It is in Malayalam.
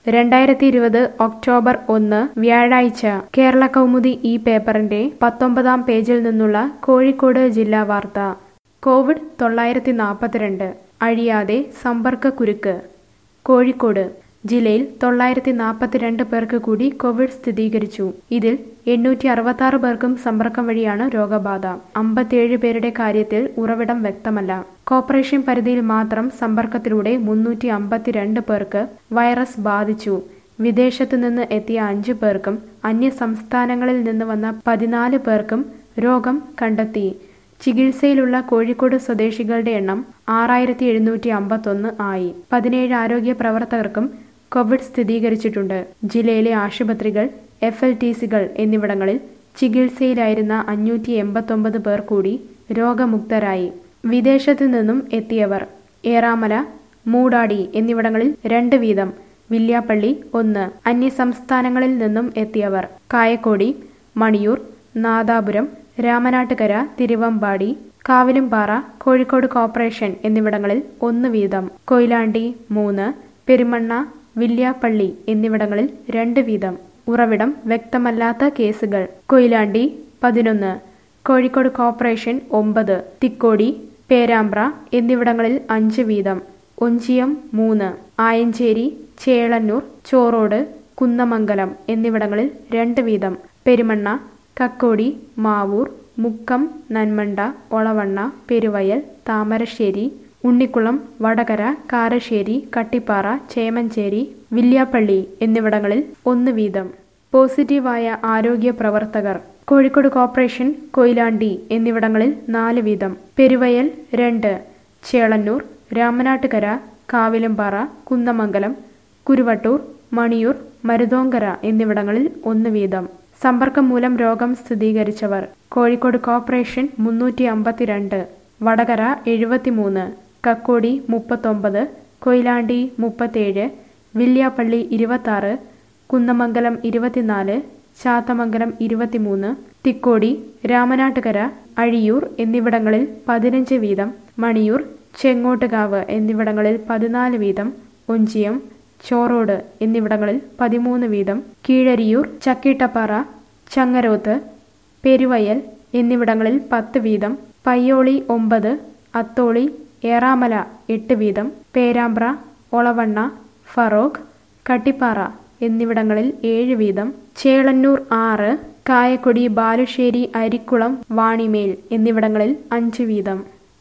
രണ്ടായിരത്തി ഇരുപത് ഒക്ടോബർ ഒന്ന് വ്യാഴാഴ്ച കേരള കൗമുദി ഈ പേപ്പറിന്റെ പത്തൊമ്പതാം പേജിൽ നിന്നുള്ള കോഴിക്കോട് ജില്ലാ വാർത്ത കോവിഡ് തൊള്ളായിരത്തി നാൽപ്പത്തിരണ്ട് അഴിയാതെ സമ്പർക്കക്കുരുക്ക് കോഴിക്കോട് ജില്ലയിൽ തൊള്ളായിരത്തി നാൽപ്പത്തിരണ്ട് പേർക്ക് കൂടി കോവിഡ് സ്ഥിരീകരിച്ചു ഇതിൽ എണ്ണൂറ്റി അറുപത്തി ആറ് പേർക്കും സമ്പർക്കം വഴിയാണ് രോഗബാധ അമ്പത്തിയേഴ് പേരുടെ കാര്യത്തിൽ ഉറവിടം വ്യക്തമല്ല കോർപ്പറേഷൻ പരിധിയിൽ മാത്രം സമ്പർക്കത്തിലൂടെ മുന്നൂറ്റി അമ്പത്തിരണ്ട് പേർക്ക് വൈറസ് ബാധിച്ചു വിദേശത്തു നിന്ന് എത്തിയ അഞ്ചു പേർക്കും അന്യ സംസ്ഥാനങ്ങളിൽ നിന്ന് വന്ന പതിനാല് പേർക്കും രോഗം കണ്ടെത്തി ചികിത്സയിലുള്ള കോഴിക്കോട് സ്വദേശികളുടെ എണ്ണം ആറായിരത്തി എഴുന്നൂറ്റി അമ്പത്തൊന്ന് ആയി പതിനേഴ് ആരോഗ്യ പ്രവർത്തകർക്കും കോവിഡ് സ്ഥിരീകരിച്ചിട്ടുണ്ട് ജില്ലയിലെ ആശുപത്രികൾ എഫ് എൽ ടി സികൾ എന്നിവിടങ്ങളിൽ ചികിത്സയിലായിരുന്ന അഞ്ഞൂറ്റി എൺപത്തൊമ്പത് പേർ കൂടി രോഗമുക്തരായി വിദേശത്തു നിന്നും എത്തിയവർ ഏറാമല മൂടാടി എന്നിവിടങ്ങളിൽ രണ്ട് വീതം വില്യാപ്പള്ളി ഒന്ന് അന്യസംസ്ഥാനങ്ങളിൽ നിന്നും എത്തിയവർ കായക്കോടി മണിയൂർ നാദാപുരം രാമനാട്ടുകര തിരുവമ്പാടി കാവിലുംപാറ കോഴിക്കോട് കോർപ്പറേഷൻ എന്നിവിടങ്ങളിൽ ഒന്ന് വീതം കൊയിലാണ്ടി മൂന്ന് പെരുമണ്ണ വില്യാപ്പള്ളി എന്നിവിടങ്ങളിൽ രണ്ട് വീതം ഉറവിടം വ്യക്തമല്ലാത്ത കേസുകൾ കൊയിലാണ്ടി പതിനൊന്ന് കോഴിക്കോട് കോർപ്പറേഷൻ ഒമ്പത് തിക്കോടി പേരാമ്പ്ര എന്നിവിടങ്ങളിൽ അഞ്ച് വീതം ഒഞ്ചിയം മൂന്ന് ആയഞ്ചേരി ചേളന്നൂർ ചോറോട് കുന്നമംഗലം എന്നിവിടങ്ങളിൽ രണ്ട് വീതം പെരുമണ്ണ കക്കോടി മാവൂർ മുക്കം നന്മണ്ട ഒളവണ്ണ പെരുവയൽ താമരശ്ശേരി ഉണ്ണിക്കുളം വടകര കാരശ്ശേരി കട്ടിപ്പാറ ചേമഞ്ചേരി വില്യാപ്പള്ളി എന്നിവിടങ്ങളിൽ ഒന്ന് വീതം പോസിറ്റീവായ ആരോഗ്യ പ്രവർത്തകർ കോഴിക്കോട് കോർപ്പറേഷൻ കൊയിലാണ്ടി എന്നിവിടങ്ങളിൽ നാല് വീതം പെരുവയൽ രണ്ട് ചേളന്നൂർ രാമനാട്ടുകര കാവിലുംപാറ കുന്നമംഗലം കുരുവട്ടൂർ മണിയൂർ മരുതോങ്കര എന്നിവിടങ്ങളിൽ ഒന്ന് വീതം സമ്പർക്കം മൂലം രോഗം സ്ഥിരീകരിച്ചവർ കോഴിക്കോട് കോർപ്പറേഷൻ മുന്നൂറ്റി അമ്പത്തിരണ്ട് വടകര എഴുപത്തിമൂന്ന് കക്കോടി മുപ്പത്തൊമ്പത് കൊയിലാണ്ടി മുപ്പത്തേഴ് വില്യാപ്പള്ളി ഇരുപത്താറ് കുന്നമംഗലം ഇരുപത്തിനാല് ചാത്തമംഗലം ഇരുപത്തിമൂന്ന് തിക്കോടി രാമനാട്ടുകര അഴിയൂർ എന്നിവിടങ്ങളിൽ പതിനഞ്ച് വീതം മണിയൂർ ചെങ്ങോട്ടുകാവ് എന്നിവിടങ്ങളിൽ പതിനാല് വീതം ഒഞ്ചിയം ചോറോട് എന്നിവിടങ്ങളിൽ പതിമൂന്ന് വീതം കീഴരിയൂർ ചക്കീട്ടപ്പാറ ചങ്ങരോത്ത് പെരുവയൽ എന്നിവിടങ്ങളിൽ പത്ത് വീതം പയ്യോളി ഒമ്പത് അത്തോളി ഏറാമല എട്ട് വീതം പേരാമ്പ്ര ഒളവണ്ണ ഫറോക്ക് കട്ടിപ്പാറ എന്നിവിടങ്ങളിൽ ഏഴ് വീതം ചേളന്നൂർ ആറ് കായക്കൊടി ബാലുശ്ശേരി അരിക്കുളം വാണിമേൽ എന്നിവിടങ്ങളിൽ അഞ്ച് വീതം